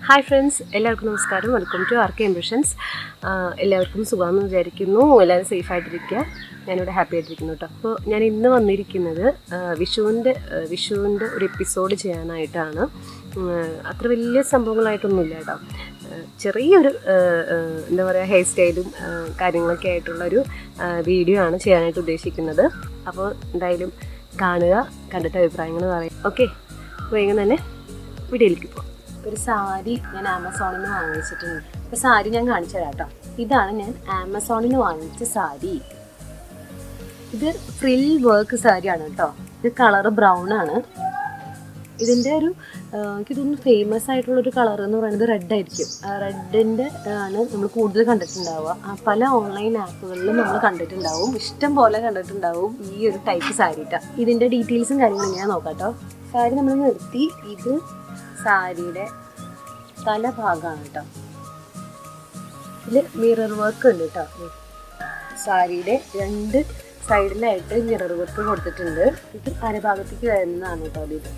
Hi friends എല്ലാവർക്കും നമസ്കാരം welcome to R K impressions എല്ലാവർക്കും സുഖമാണെന്ന് വിചാരിക്കുന്നു എല്ലാവരും സേഫ് ആയിട്ടിരിക്കുക ഞാനിവിടെ ഹാപ്പി ആയിട്ടിരിക്കുന്നു കേട്ടോ അപ്പോൾ ഞാൻ ഇന്ന് വന്നിരിക്കുന്നത് ആ, വിഷുവിൻ്റെ ആ, വിഷുവിൻ്റെ ഒരു എപ്പിസോഡ് ചെയ്യാനായിട്ടാണ് ഉം, അത്ര വലിയ സംഭവങ്ങളായിട്ടൊന്നുമില്ല കേട്ടോ ആ, ചെറിയൊരു ആ, ആ, എന്താ പറയുക ഹെയർ സ്റ്റൈലും ആ, കാര്യങ്ങളൊക്കെ ആയിട്ടുള്ളൊരു ആ, വീഡിയോ ആണ് ചെയ്യാനായിട്ട് ഉദ്ദേശിക്കുന്നത് അപ്പോൾ എന്തായാലും കാണുക കണ്ടിട്ട് അഭിപ്രായങ്ങൾ പറയാം ഓക്കെ വേഗം തന്നെ വീഡിയോയിലേക്ക് പോകാം ഒരു സാരി ഞാൻ ആമസോണിൽ നിന്ന് വാങ്ങിച്ചിട്ടുണ്ട് അപ്പോൾ സാരി ഞാൻ കാണിച്ചു തരാം കേട്ടോ ഇതാണ് ഞാൻ ആമസോണിൽ നിന്ന് വാങ്ങിച്ച സാരി ഇത് ഫ്രിൽ വർക്ക് സാരിയാണ് കേട്ടോ ഇത് കളർ ബ്രൗൺ ആണ് ഇതിൻ്റെ ഒരു ആ, എനിക്ക് തോന്നുന്നു ഫേമസ് ആയിട്ടുള്ള ഒരു കളർ എന്ന് പറയുന്നത് റെഡ് ആയിരിക്കും റെഡിൻ്റെ ആണ് നമ്മൾ കൂടുതൽ കണ്ടിട്ടുണ്ടാവുക ആ, പല ഓൺലൈൻ ആപ്പുകളിലും നമ്മൾ കണ്ടിട്ടുണ്ടാവും ഇഷ്ടം പോലെ കണ്ടിട്ടുണ്ടാവും ഈ ഒരു ടൈപ്പ് സാരി ട്ടാ ഇതിൻ്റെ ഡീറ്റെയിൽസും കാര്യങ്ങളും ഞാൻ നോക്കാം കേട്ടോ സാരി നമ്മൾ നിർത്തി ഇത് സാരിയുടെ തലഭാഗമാണ് കേട്ടോ ഇതിൽ മിറർ വർക്ക് ഉണ്ട് കേട്ടോ ദേ. സാരിയുടെ രണ്ട് സൈഡിലായിട്ട് മിറർ വർക്ക് കൊടുത്തിട്ടുണ്ട് ഇത് അരഭാഗത്തേക്ക് വരുന്നതാണ് കേട്ടോ ഇത്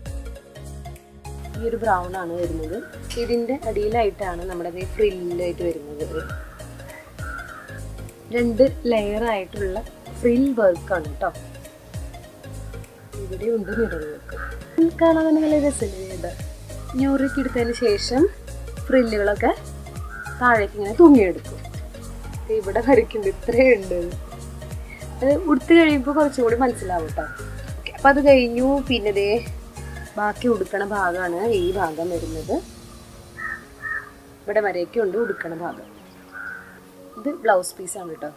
ഈ ഒരു ബ്രൗൺ ആണ് വരുന്നത് ഇതിന്റെ അടിയിലായിട്ടാണ് നമ്മുടെ ഫ്രില്ലായിട്ട് വരുന്നത് രണ്ട് ലെയർ ആയിട്ടുള്ള ഫ്രിൽ വർക്കാണ് കേട്ടോ ഇവിടെ ഉണ്ട് മിറർ വർക്ക് കാണാൻ തന്നെ നല്ല രസമില്ല ഞൂറിക്ക് എടുത്തതിന് ശേഷം ഫ്രില്ലുകളൊക്കെ താഴേക്ക് ഇങ്ങനെ തൂങ്ങിയെടുക്കും ദേ ഇവിടെ വരയ്ക്കുന്നുണ്ട് ഇത്രയും ഉണ്ട് അത് ഉടുത്ത് കഴിയുമ്പോൾ കുറച്ചും കൂടി മനസ്സിലാവും കേട്ടോ ഓക്കെ അപ്പം അത് കഴിഞ്ഞു പിന്നെ ദേ ബാക്കി ഉടുക്കണ ഭാഗമാണ് ഈ ഭാഗം വരുന്നത് ഇവിടെ വരയൊക്കെ ഉണ്ട് ഉടുക്കണ ഭാഗം ഇത് ബ്ലൗസ് പീസാണ് കേട്ടോ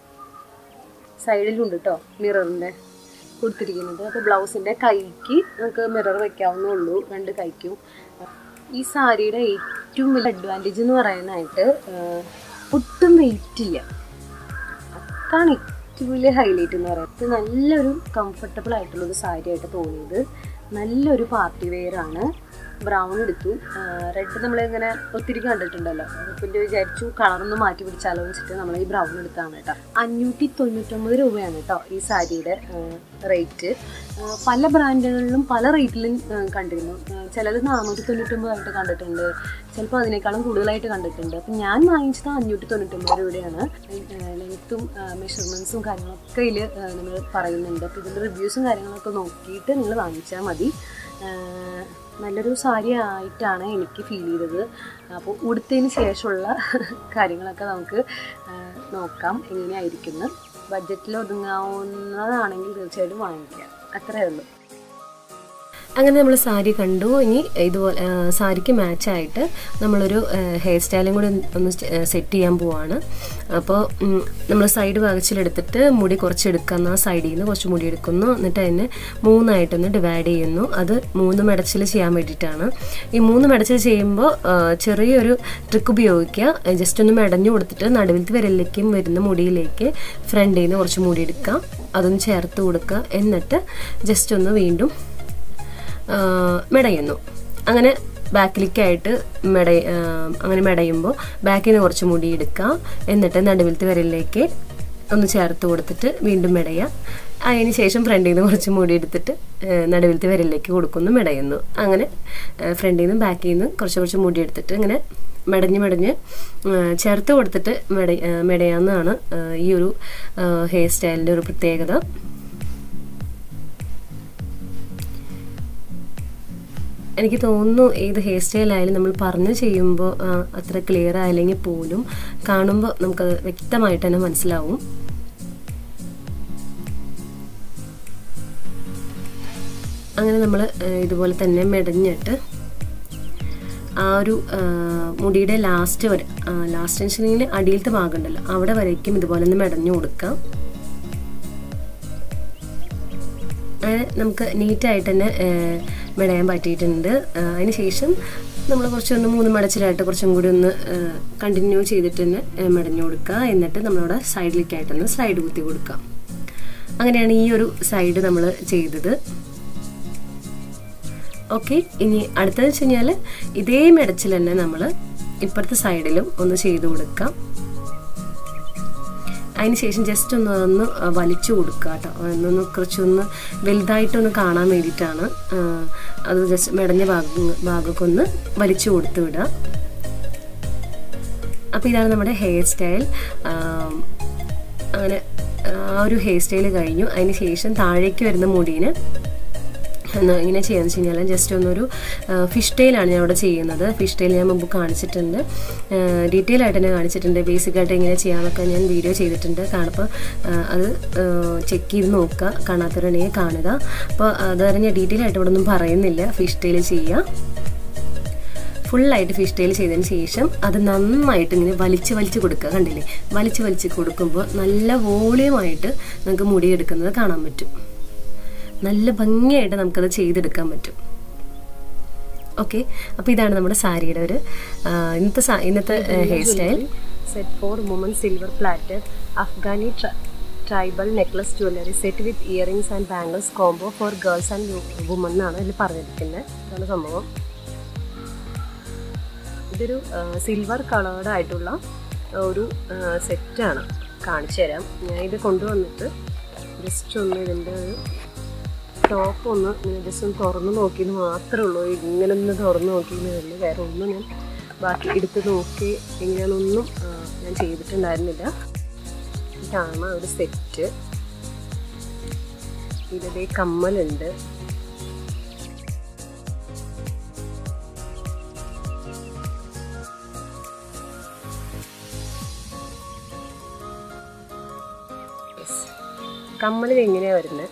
സൈഡിലുണ്ട് കേട്ടോ മിററിൻ്റെ കൊടുത്തിരിക്കുന്നത് അപ്പോൾ ബ്ലൗസിൻ്റെ കൈക്ക് നമുക്ക് മിറർ വെക്കാവുന്നേ ഉള്ളൂ രണ്ട് കൈക്കും ഈ സാരിയുടെ ഏറ്റവും വലിയ അഡ്വാൻറ്റേജ് എന്ന് പറയാനായിട്ട് ആഹ്, ഒട്ടും വെയിറ്റ് ഇല്ല അതാണ് ഏറ്റവും വലിയ ഹൈലൈറ്റ് എന്ന് പറയുന്നത് ഇത് നല്ലൊരു കംഫർട്ടബിൾ ആയിട്ടുള്ള ഒരു സാരി ആയിട്ട് തോന്നിയത് നല്ലൊരു പാർട്ടി വെയർ ആണ് ബ്രൗൺ എടുത്തു റെഡ് നമ്മളിങ്ങനെ ഒത്തിരി കണ്ടിട്ടുണ്ടല്ലോ പിന്നെ വിചാരിച്ചു കളറൊന്ന് മാറ്റി പിടിച്ചാലോ എന്ന് വെച്ചിട്ട് നമ്മൾ ഈ ബ്രൗൺ എടുത്താണ് കേട്ടോ അഞ്ഞൂറ്റി തൊണ്ണൂറ്റൊമ്പത് രൂപയാണ് കേട്ടോ ഈ സാരിയുടെ റേറ്റ് പല ബ്രാൻഡുകളിലും പല റേറ്റിലും കണ്ടിരുന്നു ചിലത് നാനൂറ്റി തൊണ്ണൂറ്റൊമ്പതായിട്ട് കണ്ടിട്ടുണ്ട് ചിലപ്പോൾ അതിനേക്കാളും കൂടുതലായിട്ട് കണ്ടിട്ടുണ്ട് അപ്പം ഞാൻ വാങ്ങിച്ചത് അഞ്ഞൂറ്റി തൊണ്ണൂറ്റൊമ്പത് രൂപയാണ് ലെങ്ത്തും മെഷർമെൻറ്റ്സും കാര്യങ്ങളൊക്കെ ഇതിൽ നമ്മൾ പറയുന്നുണ്ട് അപ്പോൾ ഇതിൻ്റെ റിവ്യൂസും കാര്യങ്ങളൊക്കെ നോക്കിയിട്ട് നിങ്ങൾ വാങ്ങിച്ചാൽ മതി ആ, നല്ലൊരു സാരി ആയിട്ടാണ് എനിക്ക് ഫീൽ ചെയ്തത് അപ്പോൾ ഉടുത്തതിന് ശേഷമുള്ള കാര്യങ്ങളൊക്കെ നമുക്ക് ആ, നോക്കാം എങ്ങനെയായിരിക്കുന്നു ബഡ്ജറ്റിൽ ഒതുങ്ങാവുന്നതാണെങ്കിൽ തീർച്ചയായിട്ടും വാങ്ങിക്കാം അത്രയേ ഉള്ളൂ അങ്ങനെ നമ്മൾ സാരി കണ്ടു ഇനി ഇതുപോലെ ആ, സാരിക്ക് മാച്ചായിട്ട് നമ്മളൊരു ഹെയർ സ്റ്റൈലും കൂടി ഒന്ന് സെറ്റ് ചെയ്യാൻ പോവാണ് അപ്പോൾ നമ്മൾ സൈഡ് ഭാഗച്ചിലെടുത്തിട്ട് മുടി കുറച്ച് എടുക്കുന്ന ആ സൈഡിൽ നിന്ന് കുറച്ച് മുടി എടുക്കുന്നു എന്നിട്ട് അതിനെ മൂന്നായിട്ടൊന്ന് ഡിവൈഡ് ചെയ്യുന്നു അത് മൂന്ന് മെടച്ചിൽ ചെയ്യാൻ വേണ്ടിയിട്ടാണ് ഈ മൂന്ന് മെടച്ചിൽ ചെയ്യുമ്പോൾ ആ, ചെറിയൊരു ട്രിക്ക് ഉപയോഗിക്കുക ജസ്റ്റ് ഒന്ന് മെടഞ്ഞു കൊടുത്തിട്ട് നടുവിലത്തെ വിരലിലേക്കും വരുന്ന മുടിയിലേക്ക് ഫ്രണ്ടിൽ നിന്ന് കുറച്ച് മുടി എടുക്കുക അതൊന്ന് ചേർത്ത് കൊടുക്കുക എന്നിട്ട് ജസ്റ്റ് ഒന്ന് വീണ്ടും ആ, മെടയുന്നു അങ്ങനെ ബാക്കിലേക്കായിട്ട് മെട ആ, അങ്ങനെ മെടയുമ്പോൾ ബാക്കിൽ നിന്ന് കുറച്ച് മുടി എടുക്കുക എന്നിട്ട് നടുവിലത്തെ വിരലിലേക്ക് ഒന്ന് ചേർത്ത് കൊടുത്തിട്ട് വീണ്ടും മെടയുക അതിന് ശേഷം ഫ്രണ്ടിൽ നിന്ന് കുറച്ച് മുടി എടുത്തിട്ട് ആ, നടുവിലത്തെ വിരലിലേക്ക് കൊടുക്കുന്നു മെടയുന്നു അങ്ങനെ ഫ്രണ്ടിൽ നിന്ന് ബാക്കിൽ നിന്ന് കുറച്ച് കുറച്ച് മുടി എടുത്തിട്ട് ഇങ്ങനെ മെടഞ്ഞ് മെടഞ്ഞ് ആ, ചേർത്ത് കൊടുത്തിട്ട് മെട ആ, മെടയാവുന്നതാണ് ആ, ഈ ഒരു ഹെയർ സ്റ്റൈലിൻ്റെ ഒരു പ്രത്യേകത എനിക്ക് തോന്നുന്നു ഏത് ഹെയർ സ്റ്റൈൽ ആയാലും നമ്മൾ പറഞ്ഞു ചെയ്യുമ്പോൾ ആ, അത്ര ക്ലിയർ ആയില്ലെങ്കിൽ പോലും കാണുമ്പോൾ നമുക്കത് വ്യക്തമായിട്ട് തന്നെ മനസ്സിലാവും അങ്ങനെ നമ്മൾ ഇതുപോലെ തന്നെ മെടഞ്ഞിട്ട് ആ ഒരു ആ, മുടിയുടെ ലാസ്റ്റ് വരെ ലാസ്റ്റ് വെച്ചിട്ടുണ്ടെങ്കിൽ അടിയിലത്തെ ഭാഗം ഉണ്ടല്ലോ അവിടെ വരയ്ക്കും ഇതുപോലെ ഒന്ന് മെടഞ്ഞു കൊടുക്കാം അങ്ങനെ നമുക്ക് നീറ്റായിട്ട് തന്നെ മെടയാൻ പറ്റിയിട്ടുണ്ട് അതിന് ശേഷം നമ്മൾ കുറച്ചൊന്ന് മൂന്ന് മടച്ചിലായിട്ട് കുറച്ചും കൂടി ഒന്ന് കണ്ടിന്യൂ ചെയ്തിട്ട് തന്നെ ഏഹ്, മെടഞ്ഞു കൊടുക്കുക എന്നിട്ട് നമ്മളവിടെ സൈഡിലേക്കായിട്ടൊന്ന് സ്ലൈഡ് കുത്തി കൊടുക്കാം അങ്ങനെയാണ് ഈ ഒരു സൈഡ് നമ്മൾ ചെയ്തത് ഓക്കെ ഇനി അടുത്തത് വെച്ച് കഴിഞ്ഞാൽ ഇതേ മെടച്ചിൽ തന്നെ നമ്മൾ ഇപ്പുറത്തെ സൈഡിലും ഒന്ന് ചെയ്ത് കൊടുക്കാം അതിന് ശേഷം ജസ്റ്റ് ഒന്ന് ഒന്ന് വലിച്ചു കൊടുക്കുക കേട്ടോ ഒന്നൊന്ന് കുറച്ചൊന്ന് വലുതായിട്ടൊന്ന് കാണാൻ വേണ്ടിയിട്ടാണ് ആ, അത് ജസ്റ്റ് മെടഞ്ഞ ഭാഗം ഭാഗമൊക്കെ ഒന്ന് വലിച്ചു കൊടുത്തു വിടുക അപ്പോൾ ഇതാണ് നമ്മുടെ ഹെയർ സ്റ്റൈൽ അങ്ങനെ ആ ഒരു ഹെയർ സ്റ്റൈൽ കഴിഞ്ഞു അതിന് ശേഷം താഴേക്ക് വരുന്ന മുടീന് ഇങ്ങനെ ചെയ്യാന്ന് വെച്ച് കഴിഞ്ഞാൽ ജസ്റ്റ് ഒന്നൊരു ഫിഷ് ടെയിലാണ് ഞാൻ അവിടെ ചെയ്യുന്നത് ഫിഷ് ടെയിൽ ഞാൻ മുമ്പ് കാണിച്ചിട്ടുണ്ട് ഡീറ്റെയിൽ ആയിട്ട് തന്നെ കാണിച്ചിട്ടുണ്ട് ബേസിക് ആയിട്ട് എങ്ങനെ ചെയ്യാമെന്നൊക്കെ ഞാൻ വീഡിയോ ചെയ്തിട്ടുണ്ട് കാണപ്പോൾ അത് ചെക്ക് ചെയ്ത് നോക്കുക കാണാത്തവരുണ്ടെങ്കിൽ കാണുക അപ്പോൾ അതുവരെ ഞാൻ ഡീറ്റെയിൽ ആയിട്ട് ഇവിടെ ഒന്നും പറയുന്നില്ല ഫിഷ് ടെയിൽ ചെയ്യുക ഫുള്ളായിട്ട് ഫിഷ് ടെയിൽ ചെയ്തതിന് ശേഷം അത് നന്നായിട്ട് ഇങ്ങനെ വലിച്ച് വലിച്ച് കൊടുക്കുക കണ്ടില്ലേ വലിച്ച് വലിച്ച് കൊടുക്കുമ്പോൾ നല്ല വോളിയമായിട്ട് നമുക്ക് മുടിയെടുക്കുന്നത് കാണാൻ പറ്റും നല്ല ഭംഗിയായിട്ട് നമുക്കത് ചെയ്തെടുക്കാൻ പറ്റും ഓക്കെ അപ്പോൾ ഇതാണ് നമ്മുടെ സാരിയുടെ ഒരു ഇന്നത്തെ ഇന്നത്തെ hairstyle set for woman silver platter Afghani tribal necklace jewellery set with earrings and bangles combo for girls and woman എന്നാണ് ഇതിൽ പറഞ്ഞിരിക്കുന്നത് ഇതാണ് സംഭവം ഇതൊരു സിൽവർ കളേർഡ് ആയിട്ടുള്ള ഒരു സെറ്റാണ് കാണിച്ചു തരാം ഞാൻ ഇത് കൊണ്ടുവന്നിട്ട് ജസ്റ്റ് ഒന്ന് ഇതിൻ്റെ ഒരു ടോപ്പ് ഒന്ന് ഇങ്ങനെ ജസ്റ്റ് ഒന്ന് തുറന്ന് നോക്കിയെന്ന് മാത്രമേ ഉള്ളൂ ഇങ്ങനെ ഒന്ന് തുറന്ന് നോക്കിയെന്നേ ഉള്ളൂ വേറെ ഒന്നും ഞാൻ ബാക്കി എടുത്ത് നോക്കി ഇങ്ങനെയൊന്നും ഞാൻ ചെയ്തിട്ടുണ്ടായിരുന്നില്ല ഇതാണ് ഒരു സെറ്റ് ഇതിലേ കമ്മലുണ്ട് കമ്മലിൽ എങ്ങനെയാണ് വരുന്നത്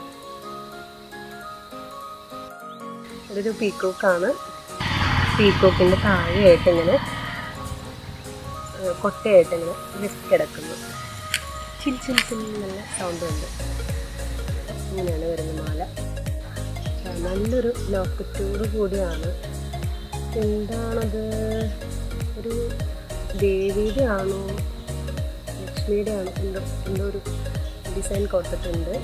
ഇതൊരു പീക്കോക്കാണ് പീക്കോക്കിൻ്റെ താഴെയായിട്ട് ഇങ്ങനെ കൊട്ടയായിട്ട് ഇങ്ങനെ ജസ്റ്റ് കിടക്കുന്നു ചിൽ ചിൽ ചിൽ നല്ല സൗണ്ട് ഉണ്ട് ഇങ്ങനെയാണ് വരുന്ന മാല നല്ലൊരു ലോക്കറ്റോട് കൂടിയാണ് എന്താണത് ഒരു ദേവിയുടെ ആണോ ലക്ഷ്മിയുടെ ആണോ എന്തോ എന്തോ ഒരു ഡിസൈൻ കൊടുത്തിട്ടുണ്ട്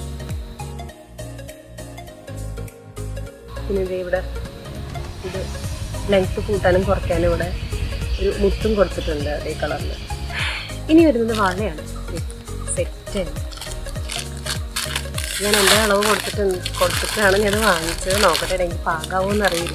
പിന്നെ ഇത് ഇവിടെ ഇത് ലെങ്ത്ത് കൂട്ടാനും കുറയ്ക്കാനും ഇവിടെ ഒരു മുത്തും കൊടുത്തിട്ടുണ്ട് അതേ കളറിൽ ഇനി വരുന്നത് വളയാണ് സെറ്റ് ഞാൻ എൻ്റെ അളവ് കൊടുത്തിട്ട് കൊടുത്തിട്ടാണ് ഞാൻ വാങ്ങിച്ചത് നോക്കട്ടെ എനിക്ക് പാകാവോ എന്നറിയില്ല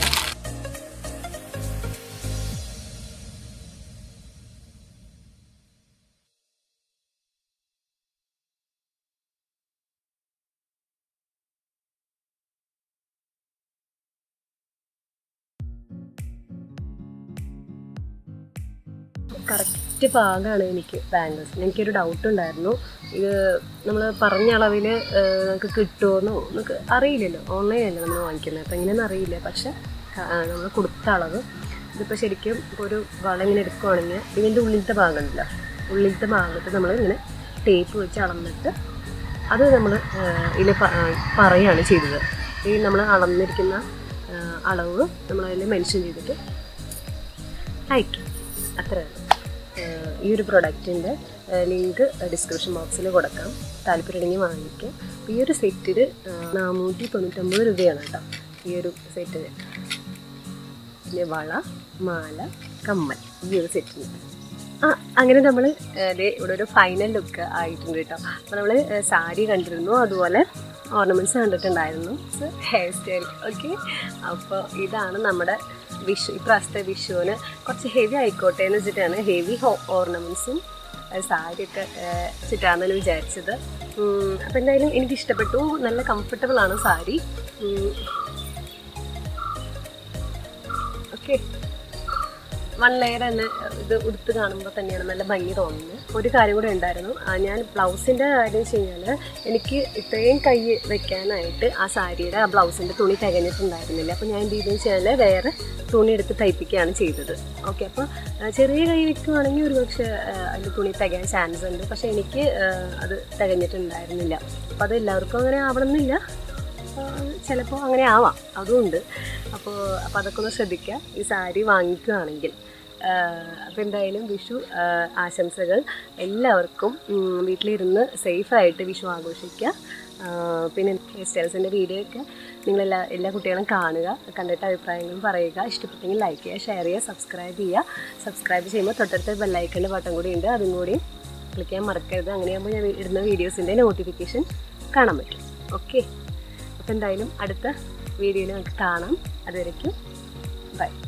കറക്റ്റ് പാകമാണ് എനിക്ക് ബാംഗിൾസ് എനിക്കൊരു ഡൗട്ട് ഉണ്ടായിരുന്നു ഇത് നമ്മൾ പറഞ്ഞ അളവിൽ നമുക്ക് കിട്ടുമോന്നോ നമുക്ക് അറിയില്ലല്ലോ ഓൺലൈനല്ലേ നമ്മൾ വാങ്ങിക്കുന്നത് അപ്പം എങ്ങനെയെന്ന് അറിയില്ല പക്ഷെ നമ്മൾ കൊടുത്ത അളവ് ഇതിപ്പോൾ ശരിക്കും ഇപ്പോൾ ഒരു വള ഇങ്ങനെ എടുക്കുവാണെങ്കിൽ ഇതിൻ്റെ ഉള്ളിലത്തെ ഭാഗം ഉണ്ടല്ലോ ഉള്ളിലത്തെ ഭാഗത്ത് നമ്മൾ ഇങ്ങനെ ടേപ്പ് വെച്ച് അളന്നിട്ട് അത് നമ്മൾ ഇതിൽ പറയുകയാണ് ചെയ്തത് ഈ നമ്മൾ അളന്നിരിക്കുന്ന അളവ് നമ്മളതിൽ മെൻഷൻ ചെയ്തിട്ട് അയക്കും അത്രയാണ് ഈ ഒരു പ്രൊഡക്റ്റിൻ്റെ ലിങ്ക് ഡിസ്ക്രിപ്ഷൻ ബോക്സിൽ കൊടുക്കാം താല്പര്യമുണ്ടെങ്കിൽ വാങ്ങിക്കാം ഈ ഒരു സെറ്റിൽ നാനൂറ്റി തൊണ്ണൂറ്റൊമ്പത് രൂപയാണ് കേട്ടോ ഈ ഒരു സെറ്റിന് പിന്നെ വള മാല കമ്മൽ ഈ ഒരു സെറ്റിന് ആ അങ്ങനെ നമ്മൾ ഇവിടെ ഒരു ഫൈനൽ ലുക്ക് ആയിട്ടുണ്ട് കേട്ടോ അപ്പോൾ നമ്മൾ സാരി കണ്ടിരുന്നു അതുപോലെ ഓർണമെൻറ്റ്സ് കണ്ടിട്ടുണ്ടായിരുന്നു ഹെയർ സ്റ്റൈൽ ഓക്കെ അപ്പോൾ ഇതാണ് നമ്മുടെ വിഷു ഇപ്രാവശ്യത്തെ വിഷുവിന് കുറച്ച് ഹെവി ആയിക്കോട്ടെ എന്ന് വെച്ചിട്ടാണ് ഹെവി ഓർണമെൻറ്റ്സും സാരിയൊക്കെ ചുറ്റാമെന്ന് വിചാരിച്ചത് അപ്പോൾ എന്തായാലും എനിക്ക് ഇഷ്ടപ്പെട്ടു നല്ല കംഫർട്ടബിൾ ആണ് സാരി ഓക്കെ വൺ ലെയർ തന്നെ ഇത് ഉടുത്ത് കാണുമ്പോൾ തന്നെയാണ് നല്ല ഭംഗി തോന്നുന്നത് ഒരു കാര്യം കൂടെ ഉണ്ടായിരുന്നു ഞാൻ ബ്ലൗസിൻ്റെ കാര്യം വെച്ച് കഴിഞ്ഞാൽ എനിക്ക് ഇത്രയും കൈ വെക്കാനായിട്ട് ആ സാരിയുടെ ആ ബ്ലൗസിൻ്റെ തുണി തികഞ്ഞിട്ടുണ്ടായിരുന്നില്ല അപ്പോൾ ഞാൻ എന്ത് ചെയ്തെന്ന് വെച്ചാൽ വേറെ തുണി എടുത്ത് തയ്പ്പിക്കുകയാണ് ചെയ്തത് ഓക്കെ അപ്പോൾ ചെറിയ കൈ വെക്കുവാണെങ്കിൽ ഒരു പക്ഷേ അതിൻ്റെ തുണി തികയാൻ ചാൻസ് ഉണ്ട് പക്ഷേ എനിക്ക് അത് തികഞ്ഞിട്ടുണ്ടായിരുന്നില്ല അപ്പോൾ അത് എല്ലാവർക്കും അങ്ങനെ ആവണമെന്നില്ല ചിലപ്പോൾ അങ്ങനെ ആവാം അതുകൊണ്ട് അപ്പോൾ അപ്പോൾ അതൊക്കെ ഒന്ന് ശ്രദ്ധിക്കുക ഈ സാരി വാങ്ങിക്കുകയാണെങ്കിൽ അപ്പോൾ എന്തായാലും വിഷു ആശംസകൾ എല്ലാവർക്കും വീട്ടിലിരുന്ന് സേഫായിട്ട് വിഷു ആഘോഷിക്കുക പിന്നെ ഹെയർ സ്റ്റൈൽസിൻ്റെ വീഡിയോ ഒക്കെ നിങ്ങളെല്ലാ എല്ലാ കുട്ടികളും കാണുക കണ്ടിട്ട് അഭിപ്രായങ്ങളും പറയുക ഇഷ്ടപ്പെട്ടെങ്കിൽ ലൈക്ക് ചെയ്യുക ഷെയർ ചെയ്യുക സബ്സ്ക്രൈബ് ചെയ്യുക സബ്സ്ക്രൈബ് ചെയ്യുമ്പോൾ തൊട്ടടുത്ത ബെല്ലൈക്കൻ്റെ ബട്ടൺ കൂടി ഉണ്ട് അതും കൂടി ക്ലിക്ക് ചെയ്യാൻ മറക്കരുത് അങ്ങനെയാകുമ്പോൾ ഞാൻ ഇടുന്ന വീഡിയോസിൻ്റെ നോട്ടിഫിക്കേഷൻ കാണാൻ പറ്റും ഓക്കെ അപ്പോൾ എന്തായാലും അടുത്ത വീഡിയോയിൽ നമുക്ക് കാണാം അതുവരയ്ക്കും ബൈ